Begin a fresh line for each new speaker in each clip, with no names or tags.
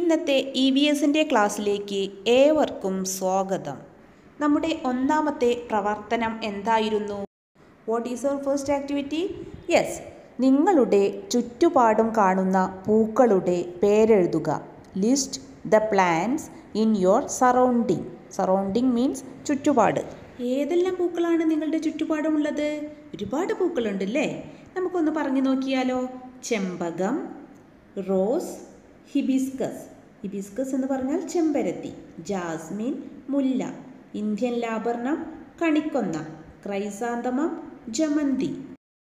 ഇന്നത്തെ E V എസിൻ്റെ ക്ലാസ്സിലേക്ക് ഏവർക്കും സ്വാഗതം നമ്മുടെ ഒന്നാമത്തെ പ്രവർത്തനം എന്തായിരുന്നു what is our first activity yes നിങ്ങളുടെ ചുറ്റുപാടും കാണുന്ന പൂക്കളുടെ പേരെഴുതുക list the plants in your surrounding surrounding means ചുറ്റുപാട് ഏതെല്ലാം പൂക്കളാണ് നിങ്ങളുടെ ചുറ്റുപാടുമുള്ളത് ഒരുപാട് പൂക്കളുണ്ട് അല്ലേ നമുക്കൊന്ന് പറഞ്ഞു നോക്കിയാലോ ചെമ്പകം റോസ് ഹിബിസ്കസ് ഹിബിസ്കസ് എന്ന് പറഞ്ഞാൽ ചെമ്പരത്തി ജാസ്മിൻ മുല്ല ഇന്ത്യൻ ലാബർണം കണിക്കൊന്ന ക്രൈസാന്തമം ജമന്തി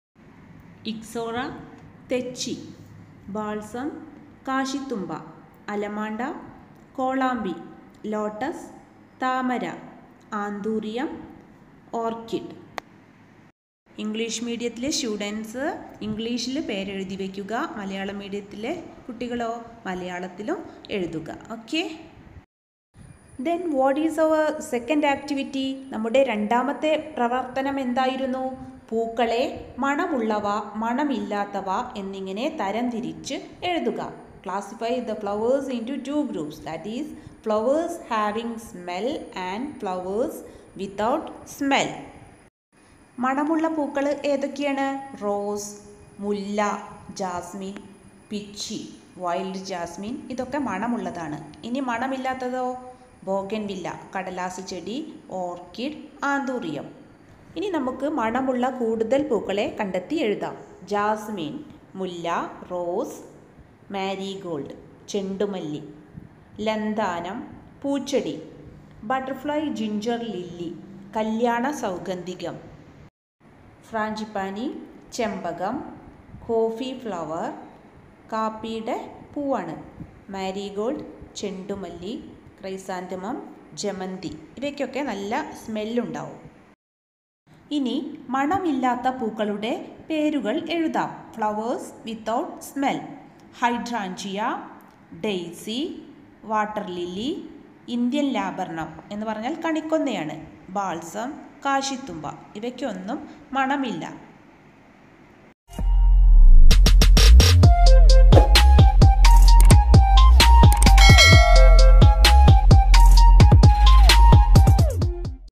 ഇക്സോറ തെച്ചി ബാൾസം കാശിത്തുമ്പ അലമാണ്ട കോളാമ്പി ലോട്ടസ് താമര ആന്തൂറിയം ഓർക്കിഡ് ഇംഗ്ലീഷ് മീഡിയത്തിലെ സ്റ്റുഡൻസ് ഇംഗ്ലീഷിൽ പേരെഴുതി വയ്ക്കുക മലയാളം മീഡിയത്തിലെ കുട്ടികളോ മലയാളത്തിലും എഴുതുക okay then what is our second activity നമ്മുടെ രണ്ടാമത്തെ പ്രവർത്തനം എന്തായിരുന്നു പൂക്കളെ മണമുള്ളവ മണമില്ലാത്തവ എന്നിങ്ങനെ തരംതിരിച്ച് എഴുതുക classify the flowers in to two groups that is flowers having smell and flowers without smell മണമുള്ള പൂക്കൾ ഏതൊക്കെയാണ് റോസ് മുല്ല ജാസ്മിൻ പിച്ചി വൈൽഡ് ജാസ്മിൻ ഇതൊക്കെ മണമുള്ളതാണ് ഇനി മണമില്ലാത്തതോ ബോഗൻവില്ല കടലാസ് ചെടി ഓർക്കിഡ് ആന്തൂറിയം ഇനി നമുക്ക് മണമുള്ള കൂടുതൽ പൂക്കളെ കണ്ടെത്തി എഴുതാം ജാസ്മിൻ മുല്ല റോസ് മാരിഗോൾഡ് ചെണ്ടുമല്ലി ലന്താനം പൂച്ചെടി ബട്ടർഫ്ലൈ ജിഞ്ചർ ലില്ലി കല്യാണ സൗഗന്ധികം ഫ്രാഞ്ചിപ്പാനി ചെമ്പകം കോഫി ഫ്ലവർ കാപ്പിയുടെ പൂവാണ് മാരിഗോൾഡ് ചെണ്ടുമല്ലി ക്രൈസാന്തമം ജമന്തി ഇവയ്ക്കൊക്കെ നല്ല സ്മെല്ലുണ്ടാവും ഇനി മണമില്ലാത്ത പൂക്കളുടെ പേരുകൾ എഴുതാം flowers without smell hydrangea daisy water lily Indian laburnum എന്ന് പറഞ്ഞാൽ കണിക്കൊന്നയാണ് ബാൾസം കാശിത്തുമ്പ ഇവയ്ക്കൊന്നും മണമില്ല